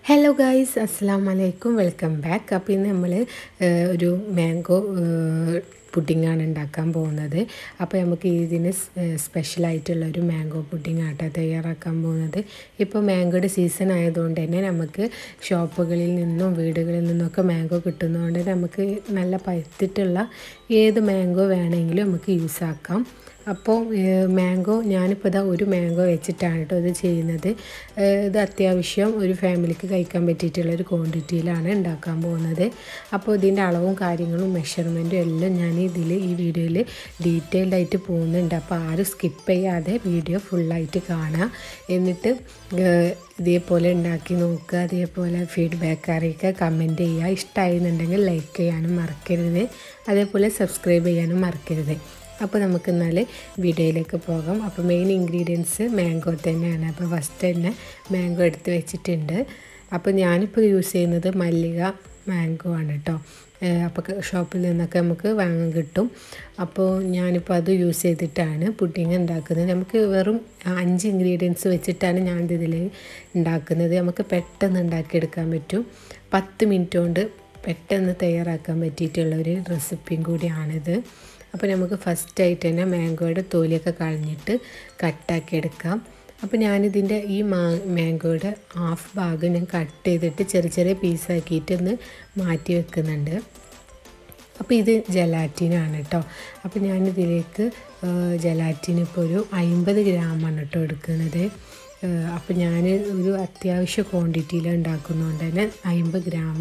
hello guys അസ്സാം വലൈക്കും welcome back അപ്പോൾ ഇന്ന് നമ്മൾ ഒരു മാംഗോ പുഡിങ്ങാണ് ഉണ്ടാക്കാൻ പോകുന്നത് അപ്പോൾ നമുക്ക് ഇതിന് സ്പെഷ്യലായിട്ടുള്ള ഒരു മാംഗോ പുഡിംഗ് ആട്ടോ തയ്യാറാക്കാൻ പോകുന്നത് ഇപ്പോൾ മാംഗോയുടെ സീസൺ ആയതുകൊണ്ട് തന്നെ നമുക്ക് ഷോപ്പുകളിൽ നിന്നും വീടുകളിൽ നിന്നൊക്കെ മാംഗോ കിട്ടുന്നതുകൊണ്ട് നമുക്ക് നല്ല പഴുത്തിട്ടുള്ള ഏത് മാംഗോ വേണമെങ്കിലും നമുക്ക് യൂസ് ആക്കാം അപ്പോൾ മാംഗോ ഞാനിപ്പോൾ ഇതാ ഒരു മാംഗോ വെച്ചിട്ടാണ് കേട്ടോ ഇത് ചെയ്യുന്നത് ഇത് അത്യാവശ്യം ഒരു ഫാമിലിക്ക് കഴിക്കാൻ പറ്റിയിട്ടുള്ള ഒരു ക്വാണ്ടിറ്റിയിലാണ് ഉണ്ടാക്കാൻ പോകുന്നത് അപ്പോൾ ഇതിൻ്റെ അളവും കാര്യങ്ങളും മെഷർമെൻറ്റും എല്ലാം ഞാൻ ഇതിൽ ഈ വീഡിയോയിൽ ഡീറ്റെയിൽഡ് ആയിട്ട് പോകുന്നുണ്ട് അപ്പോൾ ആരും സ്കിപ്പ് ചെയ്യാതെ വീഡിയോ ഫുള്ളായിട്ട് കാണുക എന്നിട്ട് ഇതേപോലെ ഉണ്ടാക്കി നോക്കുക അതേപോലെ ഫീഡ്ബാക്ക് അറിയിക്കുക കമൻറ്റ് ചെയ്യുക ഇഷ്ടമായിരുന്നുണ്ടെങ്കിൽ ലൈക്ക് ചെയ്യാനും മറക്കരുത് അതേപോലെ സബ്സ്ക്രൈബ് ചെയ്യാനും മറക്കരുത് അപ്പോൾ നമുക്ക് എന്നാൽ വീഡിയോയിലേക്ക് പോകാം അപ്പോൾ മെയിൻ ഇൻഗ്രീഡിയൻസ് മാംഗോ തന്നെയാണ് അപ്പോൾ ഫസ്റ്റ് തന്നെ മാംഗോ എടുത്ത് വെച്ചിട്ടുണ്ട് അപ്പോൾ ഞാനിപ്പോൾ യൂസ് ചെയ്യുന്നത് മല്ലിക മാംഗോ ആണ് കേട്ടോ അപ്പോൾ ഷോപ്പിൽ നിന്നൊക്കെ നമുക്ക് വാങ്ങാൻ കിട്ടും അപ്പോൾ ഞാനിപ്പോൾ അത് യൂസ് ചെയ്തിട്ടാണ് പുഡിങ് ഉണ്ടാക്കുന്നത് നമുക്ക് വെറും അഞ്ച് ഇൻഗ്രീഡിയൻസ് വെച്ചിട്ടാണ് ഞാൻ ഇതിൽ ഉണ്ടാക്കുന്നത് നമുക്ക് പെട്ടെന്ന് ഉണ്ടാക്കിയെടുക്കാൻ പറ്റും പത്ത് മിനിറ്റ് കൊണ്ട് പെട്ടെന്ന് തയ്യാറാക്കാൻ പറ്റിയിട്ടുള്ള ഒരു റെസിപ്പിയും കൂടിയാണിത് അപ്പോൾ നമുക്ക് ഫസ്റ്റായിട്ട് തന്നെ മാംഗോയുടെ തൊലിയൊക്കെ കളഞ്ഞിട്ട് കട്ടാക്കി എടുക്കാം അപ്പോൾ ഞാനിതിൻ്റെ ഈ മാ മാംഗോയുടെ ഹാഫ് ഭാഗം ഞാൻ കട്ട് ചെയ്തിട്ട് ചെറിയ ചെറിയ പീസാക്കിയിട്ട് ഒന്ന് മാറ്റി വെക്കുന്നുണ്ട് അപ്പോൾ ഇത് ജലാറ്റിനാണ് കേട്ടോ അപ്പോൾ ഞാനിതിലേക്ക് ജലാറ്റിൻ ഇപ്പോൾ ഒരു അമ്പത് ഗ്രാമാണ് കേട്ടോ എടുക്കുന്നത് അപ്പോൾ ഞാൻ ഒരു അത്യാവശ്യ ക്വാണ്ടിറ്റിയിൽ ഉണ്ടാക്കുന്നതുകൊണ്ട് തന്നെ അമ്പത് ഗ്രാം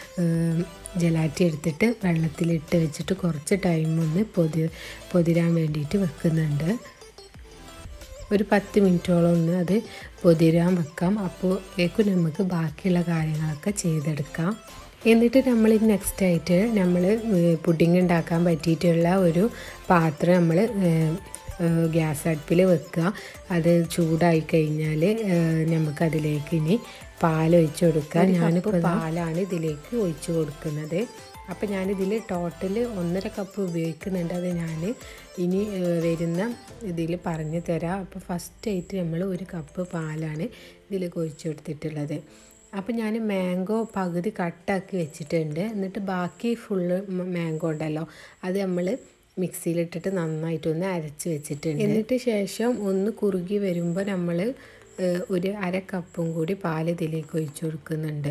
ജലാറ്റി എടുത്തിട്ട് വെള്ളത്തിലിട്ട് വെച്ചിട്ട് കുറച്ച് ടൈം ഒന്ന് പൊതി പൊതിരാൻ വേണ്ടിയിട്ട് വെക്കുന്നുണ്ട് ഒരു പത്ത് മിനിറ്റോളം ഒന്ന് അത് പൊതിരാൻ വെക്കാം അപ്പോൾ ഏക്കും നമുക്ക് ബാക്കിയുള്ള കാര്യങ്ങളൊക്കെ ചെയ്തെടുക്കാം എന്നിട്ട് നമ്മൾ നെക്സ്റ്റ് ആയിട്ട് നമ്മൾ പുഡിങ് ഉണ്ടാക്കാൻ പറ്റിയിട്ടുള്ള ഒരു പാത്രം നമ്മൾ ഗ്യാസ് അടുപ്പിൽ വെക്കുക അത് ചൂടായി കഴിഞ്ഞാൽ നമുക്കതിലേക്ക് ഇനി പാൽ ഒഴിച്ച് കൊടുക്കുക ഞാനിപ്പോൾ പാലാണ് ഇതിലേക്ക് ഒഴിച്ച് കൊടുക്കുന്നത് അപ്പോൾ ഞാനിതിൽ ടോട്ടൽ ഒന്നര കപ്പ് ഉപയോഗിക്കുന്നുണ്ട് അത് ഞാൻ ഇനി വരുന്ന ഇതിൽ പറഞ്ഞു തരാം അപ്പോൾ ഫസ്റ്റ് ആയിട്ട് നമ്മൾ ഒരു കപ്പ് പാലാണ് ഇതിലേക്ക് ഒഴിച്ച് കൊടുത്തിട്ടുള്ളത് അപ്പോൾ ഞാൻ മാംഗോ പകുതി കട്ടാക്കി വെച്ചിട്ടുണ്ട് എന്നിട്ട് ബാക്കി ഫുള്ള് മാംഗോ ഉണ്ടല്ലോ അത് നമ്മൾ മിക്സിയിലിട്ടിട്ട് നന്നായിട്ടൊന്ന് അരച്ച് വെച്ചിട്ടുണ്ട് എന്നിട്ട് ശേഷം ഒന്ന് കുറുകി വരുമ്പോൾ നമ്മൾ ഒരു അര കപ്പും കൂടി പാൽ ഇതിലേക്ക് ഒഴിച്ചു കൊടുക്കുന്നുണ്ട്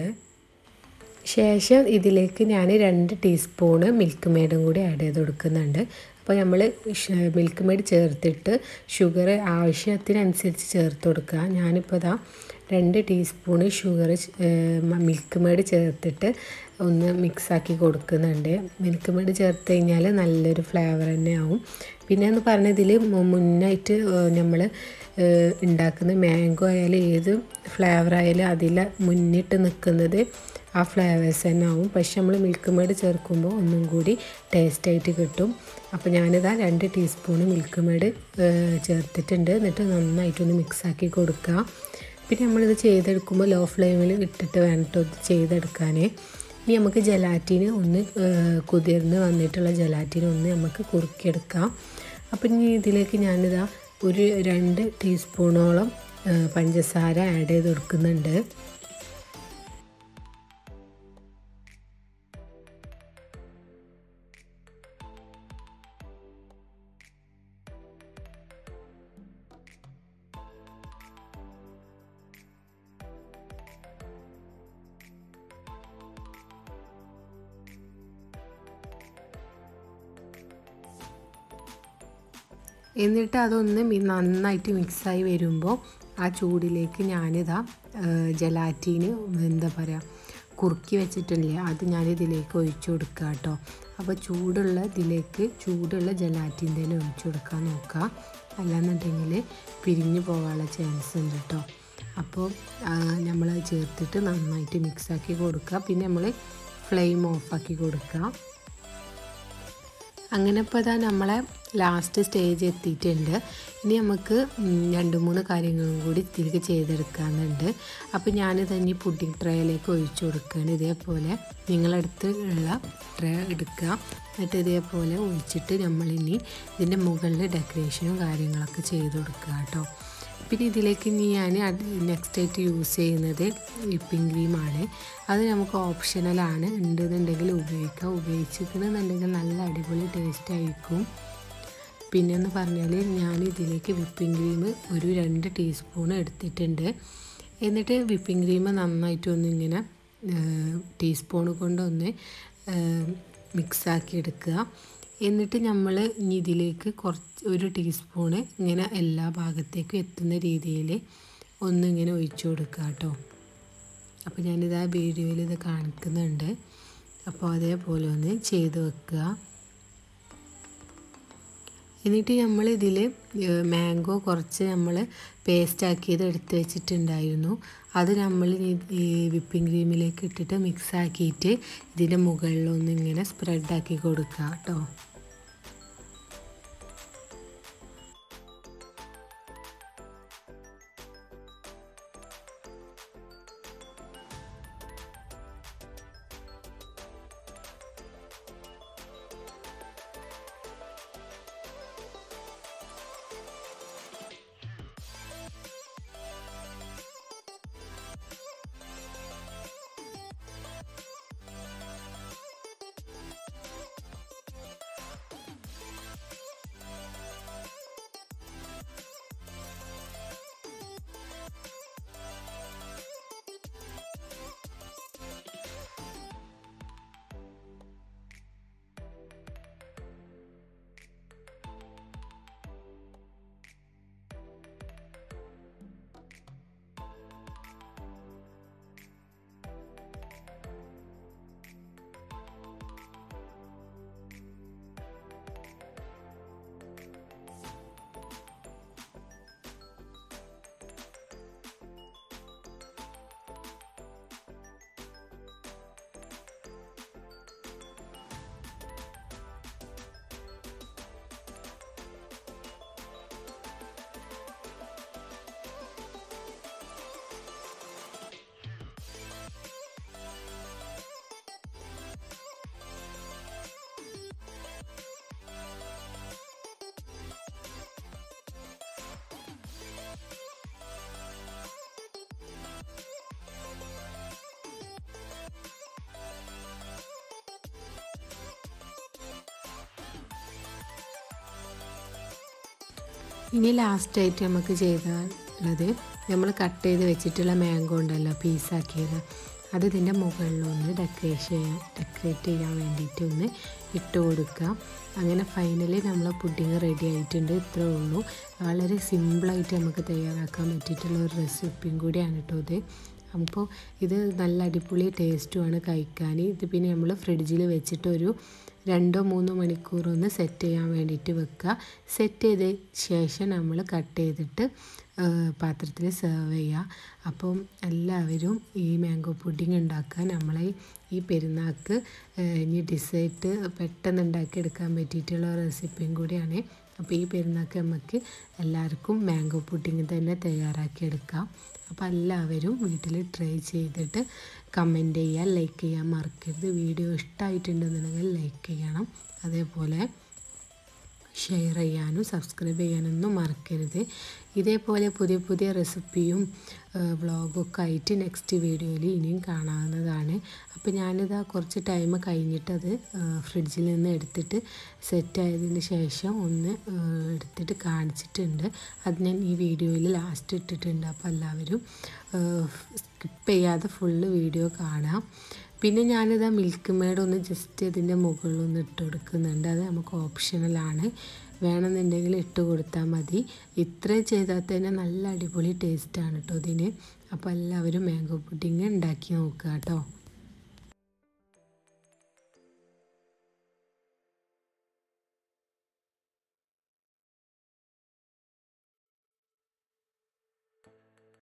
ശേഷം ഇതിലേക്ക് ഞാൻ രണ്ട് ടീസ്പൂണ് മിൽക്ക് മെയ്ഡും കൂടി ആഡ് ചെയ്ത് കൊടുക്കുന്നുണ്ട് അപ്പോൾ നമ്മൾ മിൽക്ക് മെയ്ഡ് ചേർത്തിട്ട് ഷുഗർ ആവശ്യത്തിനനുസരിച്ച് ചേർത്ത് കൊടുക്കുക ഞാനിപ്പോൾ ഇതാ രണ്ട് ടീസ്പൂണ് ഷുഗർ മിൽക്ക് മെയ്ഡ് ചേർത്തിട്ട് ഒന്ന് മിക്സാക്കി കൊടുക്കുന്നുണ്ട് മിൽക്ക് മെയ്ഡ് ചേർത്ത് കഴിഞ്ഞാൽ നല്ലൊരു ഫ്ലേവർ തന്നെ ആവും പിന്നെ എന്ന് പറഞ്ഞാൽ ഇതിൽ മുന്നായിട്ട് നമ്മൾ ഉണ്ടാക്കുന്ന മാംഗോ ആയാലും ഏത് ഫ്ലേവർ ആയാലും അതിൽ മുന്നിട്ട് നിൽക്കുന്നത് ആ ഫ്ലേവേഴ്സ് തന്നെ ആവും പക്ഷെ നമ്മൾ മിൽക്ക് മെയ്ഡ് ചേർക്കുമ്പോൾ ഒന്നും കൂടി ടേസ്റ്റായിട്ട് കിട്ടും അപ്പോൾ ഞാനിതാ രണ്ട് ടീസ്പൂണ് മിൽക്ക് മെയ്ഡ് ചേർത്തിട്ടുണ്ട് എന്നിട്ട് നന്നായിട്ടൊന്ന് മിക്സാക്കി കൊടുക്കുക പിന്നെ നമ്മളിത് ചെയ്തെടുക്കുമ്പോൾ ലോ ഫ്ലെയിമിൽ ഇട്ടിട്ട് വേണം കേട്ടോ ഇത് ചെയ്തെടുക്കാൻ ഇനി നമുക്ക് ജലാറ്റിന് ഒന്ന് കുതിർന്ന് വന്നിട്ടുള്ള ജലാറ്റിന് ഒന്ന് നമുക്ക് കുറുക്കിയെടുക്കാം അപ്പം ഇനി ഇതിലേക്ക് ഞാനിതാ ഒരു രണ്ട് ടീസ്പൂണോളം പഞ്ചസാര ആഡ് ചെയ്ത് കൊടുക്കുന്നുണ്ട് എന്നിട്ട് അതൊന്ന് നന്നായിട്ട് മിക്സായി വരുമ്പോൾ ആ ചൂടിലേക്ക് ഞാനിതാ ജലാറ്റീന് എന്താ പറയുക കുറുക്കി വെച്ചിട്ടില്ലേ അത് ഞാനിതിലേക്ക് ഒഴിച്ചു കൊടുക്കുക കേട്ടോ അപ്പോൾ ചൂടുള്ള ഇതിലേക്ക് ചൂടുള്ള ജലാറ്റീൻ തന്നെ ഒഴിച്ചു കൊടുക്കാൻ നോക്കുക അല്ലാന്നുണ്ടെങ്കിൽ പിരിഞ്ഞു പോകാനുള്ള ചാൻസ് ഉണ്ട് കേട്ടോ അപ്പോൾ നമ്മൾ ചേർത്തിട്ട് നന്നായിട്ട് മിക്സാക്കി കൊടുക്കുക പിന്നെ നമ്മൾ ഫ്ലെയിം ഓഫാക്കി കൊടുക്കുക അങ്ങനെ ഇപ്പോൾ ഇതാ നമ്മളെ ലാസ്റ്റ് സ്റ്റേജ് എത്തിയിട്ടുണ്ട് ഇനി നമുക്ക് രണ്ട് മൂന്ന് കാര്യങ്ങളും കൂടി തിരികെ ചെയ്തെടുക്കാനുണ്ട് അപ്പോൾ ഞാൻ തന്നെ പുഡിംഗ് ട്രേയിലേക്ക് ഒഴിച്ചു കൊടുക്കുകയാണ് ഇതേപോലെ നിങ്ങളടുത്ത് ഉള്ള ട്രേ എടുക്കുക എന്നിട്ട് ഇതേപോലെ ഒഴിച്ചിട്ട് നമ്മളിനി ഇതിൻ്റെ മുകളിൽ ഡെക്കറേഷനും കാര്യങ്ങളൊക്കെ ചെയ്ത് കൊടുക്കുക കേട്ടോ പിന്നെ ഇതിലേക്ക് ഇനി ഞാൻ നെക്സ്റ്റ് ആയിട്ട് യൂസ് ചെയ്യുന്നത് വിപ്പിംഗ് ക്രീമാണ് അത് നമുക്ക് ഓപ്ഷണലാണ് ഉണ്ടെന്നുണ്ടെങ്കിൽ ഉപയോഗിക്കാം ഉപയോഗിച്ചിരിക്കണമെന്നുണ്ടെങ്കിൽ നല്ല അടിപൊളി ടേസ്റ്റ് ആയിരിക്കും പിന്നെ എന്ന് പറഞ്ഞാൽ ഞാൻ ഇതിലേക്ക് വിപ്പിംഗ് ക്രീം ഒരു രണ്ട് ടീസ്പൂൺ എടുത്തിട്ടുണ്ട് എന്നിട്ട് വിപ്പിംഗ് ക്രീം നന്നായിട്ടൊന്ന് ഇങ്ങനെ ടീസ്പൂൺ കൊണ്ടൊന്ന് മിക്സാക്കി എടുക്കുക എന്നിട്ട് നമ്മൾ ഇനി ഇതിലേക്ക് കുറച്ച് ഒരു ടീസ്പൂണ് ഇങ്ങനെ എല്ലാ ഭാഗത്തേക്കും എത്തുന്ന രീതിയിൽ ഒന്നിങ്ങനെ ഒഴിച്ചു കൊടുക്കുക കേട്ടോ അപ്പോൾ ഞാനിത് ആ വീഡിയോയിൽ ഇത് കാണിക്കുന്നുണ്ട് അപ്പോൾ അതേപോലെ ഒന്ന് ചെയ്ത് വെക്കുക എന്നിട്ട് നമ്മൾ ഇതിൽ മാംഗോ കുറച്ച് നമ്മൾ പേസ്റ്റാക്കിയത് എടുത്ത് വെച്ചിട്ടുണ്ടായിരുന്നു അത് നമ്മൾ ഈ വിപ്പിംഗ് ക്രീമിലേക്ക് ഇട്ടിട്ട് മിക്സ് ആക്കിയിട്ട് ഇതിൻ്റെ മുകളിലൊന്ന് ഇങ്ങനെ സ്പ്രെഡാക്കി കൊടുക്കുക കേട്ടോ ഇനി ലാസ്റ്റായിട്ട് നമുക്ക് ചെയ്തുള്ളത് നമ്മൾ കട്ട് ചെയ്ത് വെച്ചിട്ടുള്ള മാംഗോ ഉണ്ടല്ലോ പീസാക്കിയത് അത് ഇതിൻ്റെ മുകളിലൊന്ന് ഡെക്കറേറ്റ് ചെയ്യാൻ ഡെക്കറേറ്റ് ചെയ്യാൻ വേണ്ടിയിട്ട് ഒന്ന് ഇട്ട് കൊടുക്കുക അങ്ങനെ ഫൈനലി നമ്മൾ പുഡിങ് റെഡി ആയിട്ടുണ്ട് ഇത്രേ ഉള്ളൂ വളരെ സിമ്പിളായിട്ട് നമുക്ക് തയ്യാറാക്കാൻ പറ്റിയിട്ടുള്ള ഒരു റെസിപ്പിയും കൂടിയാണ് കേട്ടോ ഇത് അപ്പോൾ ഇത് നല്ല അടിപൊളി ടേസ്റ്റുമാണ് കഴിക്കാൻ ഇത് പിന്നെ നമ്മൾ ഫ്രിഡ്ജിൽ വെച്ചിട്ട് ഒരു രണ്ടോ മൂന്നോ മണിക്കൂർ ഒന്ന് സെറ്റ് ചെയ്യാൻ വേണ്ടിയിട്ട് വെക്കുക സെറ്റ് ചെയ്ത ശേഷം നമ്മൾ കട്ട് ചെയ്തിട്ട് പാത്രത്തിൽ സെർവ് ചെയ്യുക അപ്പം എല്ലാവരും ഈ മാംഗോ പുഡിങ് ഉണ്ടാക്കാൻ നമ്മളെ ഈ പെരുന്നാൾക്ക് ഇനി ഡിസേർട്ട് പെട്ടെന്ന് ഉണ്ടാക്കിയെടുക്കാൻ പറ്റിയിട്ടുള്ള റെസിപ്പിയും കൂടിയാണ് അപ്പോൾ ഈ പെരുന്നാൾക്ക് നമുക്ക് എല്ലാവർക്കും മാംഗോ പുഡിങ് തന്നെ തയ്യാറാക്കിയെടുക്കാം അപ്പോൾ എല്ലാവരും വീട്ടിൽ ട്രൈ ചെയ്തിട്ട് കമൻറ്റ് ചെയ്യുക ലൈക്ക് ചെയ്യാൻ മറക്കരുത് വീഡിയോ ഇഷ്ടമായിട്ടുണ്ടെന്നുണ്ടെങ്കിൽ ലൈക്ക് ചെയ്യണം അതേപോലെ ഷെയർ ചെയ്യാനും സബ്സ്ക്രൈബ് ചെയ്യാനൊന്നും മറക്കരുത് ഇതേപോലെ പുതിയ പുതിയ റെസിപ്പിയും വ്ളോഗൊക്കെ ആയിട്ട് നെക്സ്റ്റ് വീഡിയോയിൽ ഇനിയും കാണാവുന്നതാണ് അപ്പോൾ ഞാനിതാ കുറച്ച് ടൈം കഴിഞ്ഞിട്ടത് ഫ്രിഡ്ജിൽ നിന്ന് എടുത്തിട്ട് സെറ്റ് ആയതിന് ശേഷം ഒന്ന് എടുത്തിട്ട് കാണിച്ചിട്ടുണ്ട് അത് ഞാൻ ഈ വീഡിയോയിൽ ലാസ്റ്റ് ഇട്ടിട്ടുണ്ട് അപ്പോൾ എല്ലാവരും സ്കിപ്പ് ചെയ്യാതെ ഫുള്ള് വീഡിയോ കാണാം പിന്നെ ഞാനിതാ മിൽക്ക് മേഡ് ഒന്ന് ജസ്റ്റ് ഇതിൻ്റെ മുകളിലൊന്ന് ഇട്ട് കൊടുക്കുന്നുണ്ട് അത് നമുക്ക് ഓപ്ഷണലാണ് വേണമെന്നുണ്ടെങ്കിൽ ഇട്ട് കൊടുത്താൽ മതി ഇത്രയും ചെയ്താൽ തന്നെ നല്ല അടിപൊളി ടേസ്റ്റാണ് കേട്ടോ ഇതിന് അപ്പോൾ എല്ലാവരും മാംഗോ പുഡിങ് ഉണ്ടാക്കി നോക്കുക കേട്ടോ